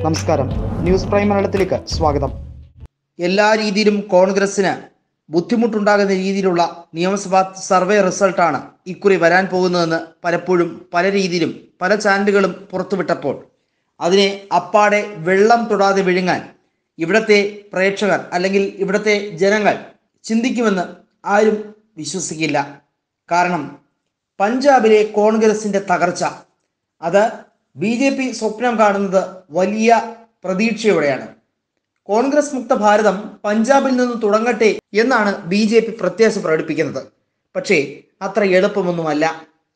നമസ്കാരം news prime മലയാളത്തിലേക്ക് സ്വാഗതം എല്ലാ രീതിയിലും കോൺഗ്രസിന് ബുദ്ധിമുട്ടുണ്ടാകുന്ന രീതിയിലുള്ള നിയമസഭാ സർവേ റിസൾട്ടാണ് ഇക്കുറി വരാൻ പോകുന്നതെന്ന് പലപ്പോഴും പല രീതിയിലും പല ചാനലുകളും പുറത്തുവിട്ടപ്പോൾ അതിനെ അപ്പാടെ വെള്ളം തൊടാതെ വിഴുങ്ങാൻ ഇവിടത്തെ പ്രേക്ഷകർ അല്ലെങ്കിൽ ഇവിടത്തെ ജനങ്ങൾ ചിന്തിക്കുമെന്ന് ആരും വിശ്വസിക്കില്ല കാരണം പഞ്ചാബിലെ കോൺഗ്രസിന്റെ തകർച്ച അത് ബി ജെ പി സ്വപ്നം കാണുന്നത് വലിയ പ്രതീക്ഷയോടെയാണ് കോൺഗ്രസ് മുക്ത ഭാരതം പഞ്ചാബിൽ നിന്ന് തുടങ്ങട്ടെ എന്നാണ് ബി ജെ പി പ്രത്യാശ പ്രകടിപ്പിക്കുന്നത് പക്ഷേ അത്ര എളുപ്പമൊന്നുമല്ല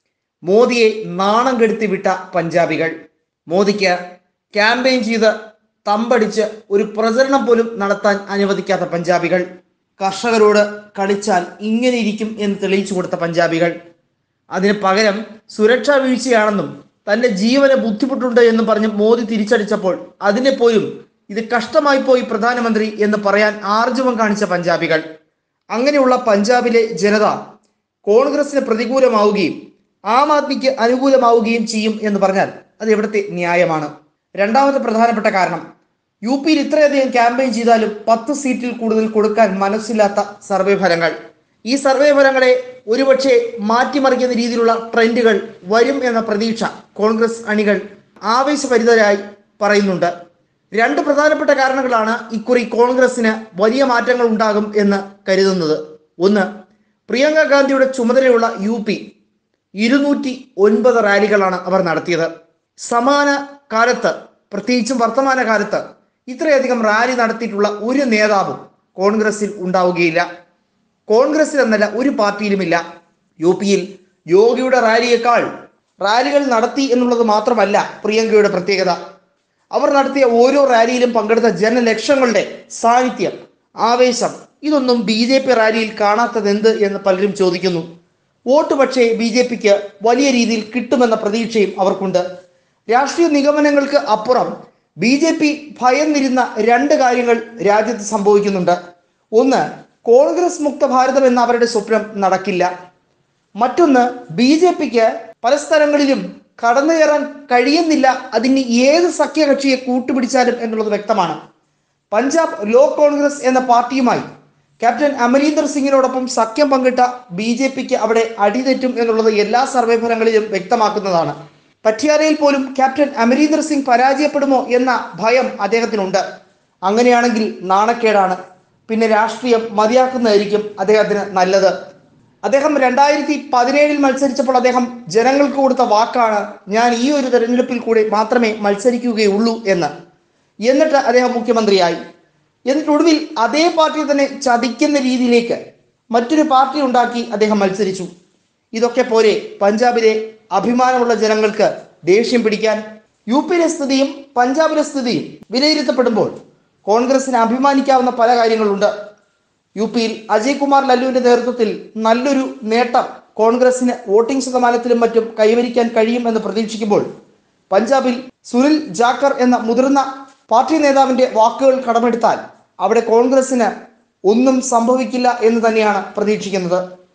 മോദിയെ നാണം കെടുത്തി വിട്ട പഞ്ചാബികൾ മോദിക്ക് ക്യാമ്പയിൻ ചെയ്ത് തമ്പടിച്ച് ഒരു പ്രചരണം പോലും നടത്താൻ അനുവദിക്കാത്ത പഞ്ചാബികൾ കർഷകരോട് കളിച്ചാൽ ഇങ്ങനെ ഇരിക്കും എന്ന് തെളിയിച്ചു കൊടുത്ത പഞ്ചാബികൾ അതിന് പകരം സുരക്ഷാ വീഴ്ചയാണെന്നും തന്റെ ജീവന് ബുദ്ധിമുട്ടുണ്ട് എന്നും പറഞ്ഞ് മോദി തിരിച്ചടിച്ചപ്പോൾ അതിനെ പോലും ഇത് കഷ്ടമായി പോയി പ്രധാനമന്ത്രി എന്ന് പറയാൻ ആർജവം കാണിച്ച പഞ്ചാബികൾ അങ്ങനെയുള്ള പഞ്ചാബിലെ ജനത കോൺഗ്രസിന് പ്രതികൂലമാവുകയും ആം ആദ്മിക്ക് അനുകൂലമാവുകയും ചെയ്യും എന്ന് പറഞ്ഞാൽ അത് എവിടുത്തെ ന്യായമാണ് രണ്ടാമത്തെ പ്രധാനപ്പെട്ട കാരണം യു പിയിൽ ഇത്രയധികം ക്യാമ്പയിൻ ചെയ്താലും പത്ത് സീറ്റിൽ കൂടുതൽ കൊടുക്കാൻ മനസ്സില്ലാത്ത സർവേ ഫലങ്ങൾ ഈ സർവേ ഫലങ്ങളെ ഒരുപക്ഷെ മാറ്റിമറിക്കുന്ന രീതിയിലുള്ള ട്രെൻഡുകൾ വരും എന്ന പ്രതീക്ഷ കോൺഗ്രസ് അണികൾ ആവേശഭരിതരായി പറയുന്നുണ്ട് രണ്ട് പ്രധാനപ്പെട്ട കാരണങ്ങളാണ് ഇക്കുറി കോൺഗ്രസിന് വലിയ മാറ്റങ്ങൾ ഉണ്ടാകും എന്ന് കരുതുന്നത് ഒന്ന് പ്രിയങ്ക ഗാന്ധിയുടെ ചുമതലയുള്ള യു പി ഇരുന്നൂറ്റി ഒൻപത് റാലികളാണ് അവർ നടത്തിയത് സമാന കാലത്ത് പ്രത്യേകിച്ചും വർത്തമാന കാലത്ത് ഇത്രയധികം റാലി നടത്തിയിട്ടുള്ള ഒരു നേതാവും കോൺഗ്രസിൽ ഉണ്ടാവുകയില്ല കോൺഗ്രസിൽ എന്നല്ല ഒരു പാർട്ടിയിലുമില്ല യു പിയിൽ യോഗിയുടെ റാലിയേക്കാൾ റാലികൾ നടത്തി എന്നുള്ളത് മാത്രമല്ല പ്രിയങ്കയുടെ പ്രത്യേകത അവർ നടത്തിയ ഓരോ റാലിയിലും പങ്കെടുത്ത ജനലക്ഷങ്ങളുടെ സാന്നിധ്യം ആവേശം ഇതൊന്നും ബി ജെ പി റാലിയിൽ കാണാത്തതെന്ത് എന്ന് പലരും ചോദിക്കുന്നു വോട്ട് പക്ഷേ ബി ജെ പിക്ക് വലിയ രീതിയിൽ കിട്ടുമെന്ന പ്രതീക്ഷയും അവർക്കുണ്ട് രാഷ്ട്രീയ നിഗമനങ്ങൾക്ക് അപ്പുറം ബി ജെ പി ഭയന്നിരുന്ന രണ്ട് കാര്യങ്ങൾ രാജ്യത്ത് സംഭവിക്കുന്നുണ്ട് ഒന്ന് കോൺഗ്രസ് മുക്ത ഭാരതം എന്ന അവരുടെ സ്വപ്നം നടക്കില്ല മറ്റൊന്ന് ബി ജെ പിക്ക് പല സ്ഥലങ്ങളിലും കടന്നു കയറാൻ കഴിയുന്നില്ല അതിന് ഏത് സഖ്യകക്ഷിയെ കൂട്ടുപിടിച്ചാലും എന്നുള്ളത് വ്യക്തമാണ് പഞ്ചാബ് ലോ കോൺഗ്രസ് എന്ന പാർട്ടിയുമായി ക്യാപ്റ്റൻ അമരീന്ദർ സിംഗിനോടൊപ്പം സഖ്യം പങ്കിട്ട ബി ജെ പിക്ക് അവിടെ അടിതെറ്റും എന്നുള്ളത് എല്ലാ സർവേ ഫലങ്ങളിലും വ്യക്തമാക്കുന്നതാണ് പറ്റിയാലയിൽ പോലും ക്യാപ്റ്റൻ അമരീന്ദർ സിംഗ് പരാജയപ്പെടുമോ എന്ന ഭയം അദ്ദേഹത്തിനുണ്ട് അങ്ങനെയാണെങ്കിൽ നാണക്കേടാണ് പിന്നെ രാഷ്ട്രീയം മതിയാക്കുന്നതായിരിക്കും അദ്ദേഹത്തിന് നല്ലത് അദ്ദേഹം രണ്ടായിരത്തി പതിനേഴിൽ മത്സരിച്ചപ്പോൾ അദ്ദേഹം ജനങ്ങൾക്ക് കൊടുത്ത വാക്കാണ് ഞാൻ ഈ ഒരു തെരഞ്ഞെടുപ്പിൽ കൂടി മാത്രമേ മത്സരിക്കുകയുള്ളൂ എന്ന് എന്നിട്ട് അദ്ദേഹം മുഖ്യമന്ത്രിയായി എന്നിട്ട് ഒടുവിൽ അതേ പാർട്ടി തന്നെ ചതിക്കുന്ന രീതിയിലേക്ക് മറ്റൊരു പാർട്ടി ഉണ്ടാക്കി അദ്ദേഹം മത്സരിച്ചു ഇതൊക്കെ പോരെ പഞ്ചാബിലെ അഭിമാനമുള്ള ജനങ്ങൾക്ക് ദേഷ്യം പിടിക്കാൻ യു പിയിലെ സ്ഥിതിയും പഞ്ചാബിലെ സ്ഥിതിയും വിലയിരുത്തപ്പെടുമ്പോൾ കോൺഗ്രസിന് അഭിമാനിക്കാവുന്ന പല കാര്യങ്ങളുണ്ട് യു പിയിൽ അജയ് കുമാർ ലല്ലുവിന്റെ നേതൃത്വത്തിൽ നല്ലൊരു നേട്ടം കോൺഗ്രസിന് വോട്ടിംഗ് ശതമാനത്തിലും മറ്റും കൈവരിക്കാൻ കഴിയുമെന്ന് പ്രതീക്ഷിക്കുമ്പോൾ പഞ്ചാബിൽ സുനിൽ ജാക്കർ എന്ന മുതിർന്ന പാർട്ടി നേതാവിന്റെ വാക്കുകൾ കടമെടുത്താൽ അവിടെ കോൺഗ്രസിന് ഒന്നും സംഭവിക്കില്ല എന്ന് തന്നെയാണ് പ്രതീക്ഷിക്കുന്നത്